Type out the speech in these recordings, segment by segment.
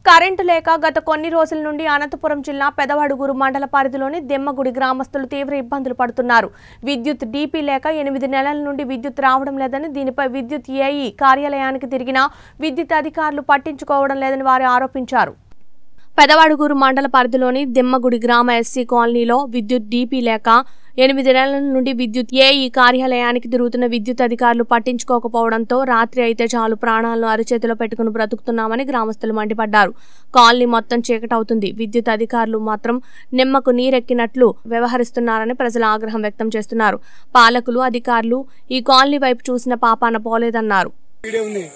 Current లేక గత కొన్ని రోజుల నుండి అనంతపురం జిల్లా పెదవడుగురు మండల పరిధిలోని దెమ్మగుడి గ్రామస్తులు తీవ్ర ఇబ్బందులు పడుతున్నారు విద్యుత్ డీపీ లేక ఎనిమిది నెలల నుండి విద్యుత్ రావడం లేదని దీనిపై విద్యుత్ ఏఈ కార్యాలయానికి తిరిగినా విద్యుత్ అధికారులు పట్టించుకోవడం లేదని వారు ఆరోపించారు పెదవడుగురు మండల పరిధిలోని దెమ్మగుడి గ్రామ ఎస్సీ కాలనీలో విద్యుత్ డీపీ లేక ఎనిమిది నెలల నుండి విద్యుత్ ఏఈ కార్యాలయానికి తిరుగుతున్న విద్యుత్ అధికారులు పట్టించుకోకపోవడంతో రాత్రి అయితే చాలు ప్రాణాలను అరిచేతిలో పెట్టుకుని బ్రతుకుతున్నామని గ్రామస్తులు మండిపడ్డారు కాలనీ మొత్తం చీకటవుతుంది విద్యుత్ అధికారులు మాత్రం నిమ్మకు నీరెక్కినట్లు వ్యవహరిస్తున్నారని ప్రజలు ఆగ్రహం వ్యక్తం చేస్తున్నారు పాలకులు అధికారులు ఈ కాలనీ వైపు చూసిన పాపాన పోలేదన్నారు వీడియో ఉంది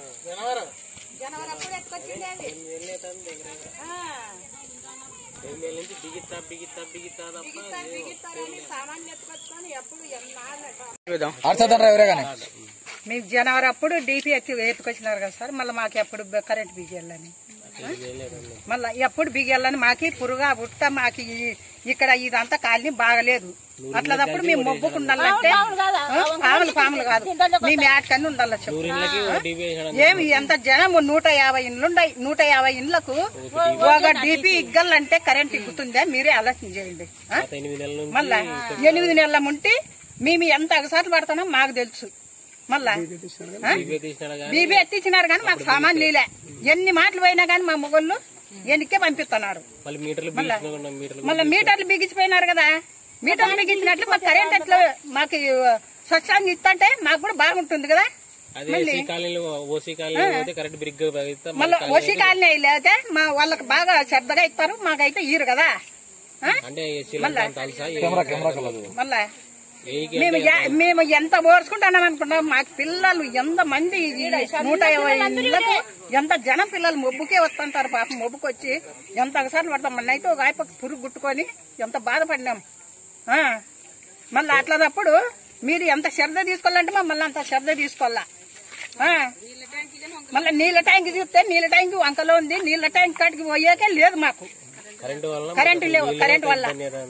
అర్థం ఎవరే కానీ మీకు జనవరి అప్పుడు డీపీ ఎత్తి ఎత్తుకొచ్చినారు కదా సార్ మళ్ళీ మాకు ఎప్పుడు బ- కరెంట్ బిగియాలని మళ్ళీ ఎప్పుడు బిగియాలని మాకి పురుగా బుట్ట మాకి ఈ- ఇక్కడ ఇదంతా కాలనీ బాగలేదు అట్లదప్పుడు మేము మొబ్బుకుండాలంటే పాములు పాములు కాదు మేము ఏటకన్నా ఉండాలి చెప్పు ఏమి ఎంత జనం నూట యాభై ఇండ్లు ఉన్నాయి నూట యాభై ఇండ్లకు ఒక డీపీ ఇగ్గలంటే కరెంట్ ఇగ్గుతుందా మీరే ఆలోచన చేయండి ఆ? మళ్ళా ఎనిమిది నెలల ఉంటే మేము ఎంత అగసాట్లు పడుతున్నాం మాకు తెలుసు మళ్ళా ఆ? బీబీ ఎత్తిచ్చినారు కానీ మాకు సామాన్ లీలే ఎన్ని మాటలు పోయినా కానీ మా మొగళ్ళు ఎన్నికే పంపిస్తున్నారు మళ్ళా మళ్ళీ మీటర్లు బిగించిపోయినారు కదా మీటర్లు బిగించినట్లు మాకు కరెంట్ ఎట్లా మాకు స్వచ్ఛంగా ఇస్తుంటే మాకు కూడా బాగుంటుంది కదా అదే ఎస్సీ కాలనీలో ఓసీ కాలనీ పోతే కరెంట్ బిరిగ్గా పెరిగితే మళ్ళీ ఓసీ కాలనీ అయితే మా వాళ్ళకి బాగా శ్రద్ధగా ఇస్తారు మాకైతే ఈరు కదా ఆ? అంటే ఎస్సీ తెలుసా కెమెరా కెమెరా కలదు మళ్ళా ఏఈకి మేము ఎ- మేము ఎంత ఓర్చుకుంటున్నాం అనుకున్నాం మాకు పిల్లలు ఎంత మంది ఈ నూట యాభై ఇళ్ళకు ఎంత జనం పిల్లలు మొబ్బుకే వస్తుంటారు పాపం మొబ్బుకి వచ్చి ఎంత ఒకసారి పడతాం మొన్న అయితే ఒక ఆయపకు పురుగు గుట్టుకొని ఎంత బాధపడినాం ఆ, మళ్ళీ అట్లదప్పుడు మీరు ఎంత శ్రద్ధ తీసుకోవాలంటే మమ్మల్ని అంత శ్రద్ధ తీసుకోవాలా ఆ, మళ్ళీ నీళ్ళ ట్యాంక్ చూస్తే నీళ్ళ ట్యాంక్ వంకలో ఉంది నీళ్ళ ట్యాంక్ కాడికి పోయాకే లేదు మాకు కరెంట్ వల్ల కరెంటు లేవు కరెంట్ వల్ల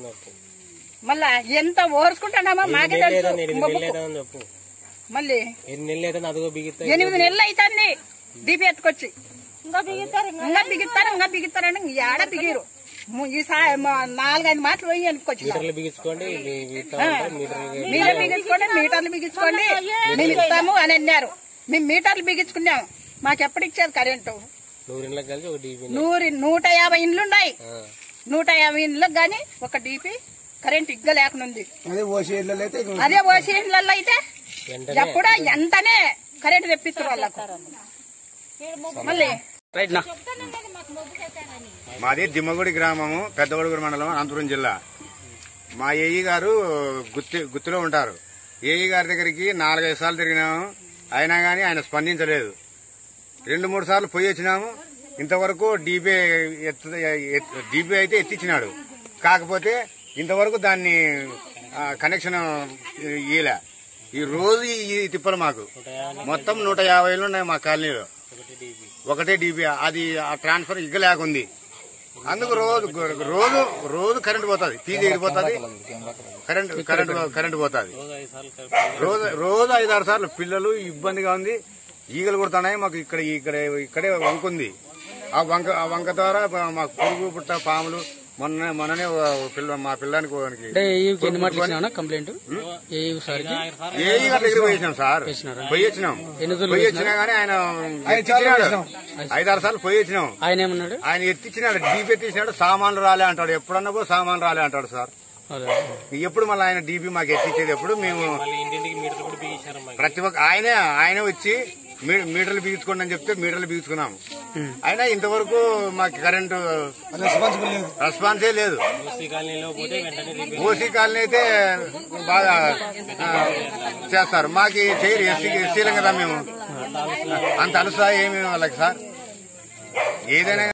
మళ్ళా ఎంత ఓర్చుకుంటున్నామో మాకే తెలుసు మొబ్బుకు. లేదని చెప్పు మళ్ళీ ఎన్ని నెలలు అయితే అదిగో బిగితే ఎనిమిది నెలలు అవుతుంది దీపి ఎత్తుకొచ్చి ఇంకా బిగిస్తారు ఇంకా బిగిస్తారంటే ఇంక ఏడ బిగిరు ము- ఈ సా- మా నాలుగైదు మాటలు పోయి వెనుకొచ్చి మీటర్లు బిగించుకోండి మీ వీటితో ఉంటాయి, మీటర్లు మీరే బిగించుకోండి మీటర్లు బిగించుకోండి మేము ఇస్తాము అని అన్నారు మేము మీటర్లు బిగించుకున్నాము మాకు ఎప్పుడు ఇచ్చేది కరెంటు నూరు ఇండ్లకు కలిసి ఒక డీపీ నూరి నూట యాభై ఇండ్లు ఉన్నాయి నూట యాభై ఇండ్లకు గాని ఒక డీపీ కరెంట్ ఇగ్గ లేకనుంది అదే ఓసి ఇళ్ళలో అయితే ఇక అదే ఓసీ ఇండ్లలో అయితే వెంటనే ఎప్పుడో ఎంతనే కరెంట్ తెప్పిస్తారు వాళ్ళకు మళ్ళీ మాది దిమ్మగుడి గ్రామము పెద్దవడుగుడి మండలం అనంతపురం జిల్లా మా ఏఈ గారు గుత్తి గుత్తిలో ఉంటారు ఏఈ గారి దగ్గరికి నాలుగైదు సార్లు తిరిగినాము అయినా కానీ ఆయన స్పందించలేదు రెండు మూడు సార్లు పోయి వచ్చినాము ఇంతవరకు డీబీ డీబీ అయితే ఎత్తిచ్చినాడు కాకపోతే ఇంతవరకు దాన్ని ఆ, కనెక్షన్ ఇయలే ఈ రోజు ఈ తిప్పలు మాకు మొత్తం నూట యాభైలు ఉన్నాయి మా కాలనీలో ఒకటే డీబీ అది ఆ ట్రాన్స్ఫర్ ఇగ్గలేకుంది అందుకు రోజు రోజు రోజు కరెంట్ పోతుంది ఫీజు ఎగిరిపోతుంది కరెంట్ కరెంట్ కరెంట్ పోతుంది రోజు రోజు ఐదు ఆరు సార్లు పిల్లలు ఇబ్బందిగా ఉంది ఈగలు కొడుతున్నాయి మాకు ఇక్కడ ఇక్కడ ఇక్కడే వంక ఉంది ఆ వంక ఆ వంక ద్వారా మాకు పురుగు పుట్ట పాములు మొన్న మొన్ననే ఓ పిల్ల మా పిల్లానికి వానికి అంటే ఏఈకి ఎన్ని మాటలు ఇచ్చినా కంప్లైంట్ ఏఈ సార్కి ఏ గారి దగ్గర పోయి వచ్చినాం సార్ పోయి వచ్చినాం ఎన్ని రోజులు పోయి వచ్చినా గానీ ఆయన ఎత్తిచ్చినాడు ఐదారు సార్లు పోయి వచ్చినాం ఆయన ఏమన్నాడు ఆయన ఎత్తిచ్చినాడు డీపీ ఎత్తిచ్చినాడు సామాన్లు రాలే అంటాడు ఎప్పుడన్నా పో సామాన్లు రాలే అంటాడు సార్ అదే. ఎప్పుడు మళ్ళీ ఆయన డీపీ మాకు ఎత్తిచ్చేది ఎప్పుడు మేము ఇంటింటికి మీటర్లు కూడా బిగించారు మాకు ప్రతి ఒక్క ఆయనే ఆయనే వచ్చి మీ- మీటర్లు బిగించుకోండి అని చెప్తే మీటర్లు బిగించుకున్నాం అయినా ఇంతవరకు మాకు కరెంటు రెస్పాన్సిబుల్ లేదు రెస్పాన్సే లేదు ఓసీ కాలనీలో పోతే వెంటనే డీపీ ఓసీ కాలనీ అయితే బాగా ఆ, చేస్తారు మాకు చేయరు ఎస్సీ ఎస్సీలం కదా మేము అంత అలుసా ఏమి వాళ్ళకి సార్ ఏదైనా